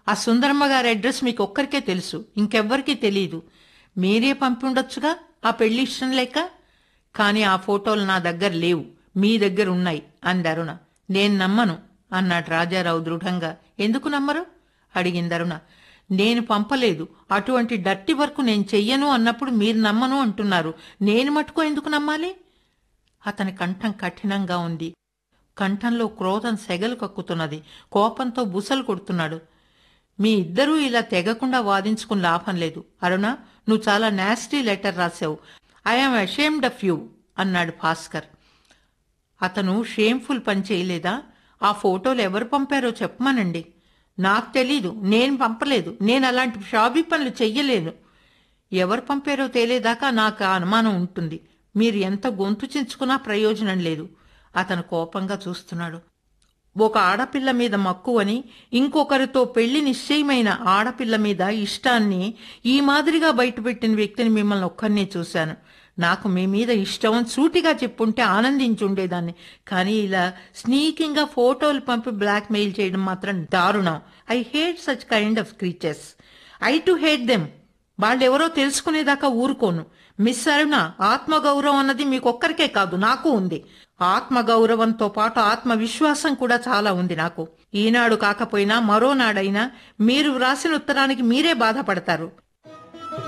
ఆ సుందరమ్మ గారి అడ్రస్ మీకు ఒక్కరికే తెలుసు ఇంకెవ్వరికీ తెలియదు మీరే పంపి ఉండొచ్చుగా ఆ పెళ్లి ఇష్టం లేక కానీ ఆ ఫోటోలు నా దగ్గర లేవు మీ దగ్గర ఉన్నాయి అంది అరుణ నేను నమ్మను అన్నాడు రాజారావు దృఢంగా ఎందుకు నమ్మరు అడిగింది అరుణ నేను పంపలేదు అటువంటి డర్టీ వర్క్ నేను చెయ్యను అన్నప్పుడు మీరు నమ్మను అంటున్నారు నేను మటుకు ఎందుకు నమ్మాలి అతని కంఠం కఠినంగా ఉంది కంఠంలో క్రోధం సెగలు కక్కుతున్నది కోపంతో బుసలు కొడుతున్నాడు మీ ఇద్దరూ ఇలా తెగకుండా వాదించుకుని లాభం లేదు అరుణ నువ్వు చాలా నాస్టీ లెటర్ రాశావు ఐఎమ్ అషేమ్డ్ ఆఫ్ యూ అన్నాడు భాస్కర్ అతను షేమ్ఫుల్ పని చేయలేదా ఆ ఫోటోలు ఎవరు పంపారో చెప్పమనండి నాకు తెలీదు నేను పంపలేదు నేను అలాంటి షాబీ పనులు చెయ్యలేను ఎవరు పంపారో తేలేదాకా నాకు ఆ అనుమానం ఉంటుంది మీరు ఎంత గొంతు చించుకున్నా ప్రయోజనం లేదు అతను కోపంగా చూస్తున్నాడు ఒక ఆడపిల్ల మీద మక్కువని ఇంకొకరితో పెళ్లి నిశ్చయమైన ఆడపిల్ల మీద ఇష్టాన్ని ఈ మాదిరిగా బయటపెట్టిన వ్యక్తిని మిమ్మల్ని ఒక్కరినే చూశాను నాకు మీ మీద ఇష్టం అని సూటిగా చెప్పుంటే ఆనందించుండేదాన్ని కానీ ఇలా స్నీకింగ్గా ఫోటోలు పంపి బ్లాక్ మెయిల్ చేయడం మాత్రం దారుణం I hate such kind of creatures I too hate them వాళ్ళెవరో తెలుసుకునేదాకా ఊరుకోను మిస్ అరుణ ఆత్మగౌరవం అన్నది మీకొక్కరికే కాదు నాకు ఉంది ఆత్మగౌరవంతో పాటు ఆత్మవిశ్వాసం కూడా చాలా ఉంది నాకు ఈనాడు కాకపోయినా మరో నాడైనా మీరు వ్రాసిన ఉత్తరానికి మీరే బాధపడతారు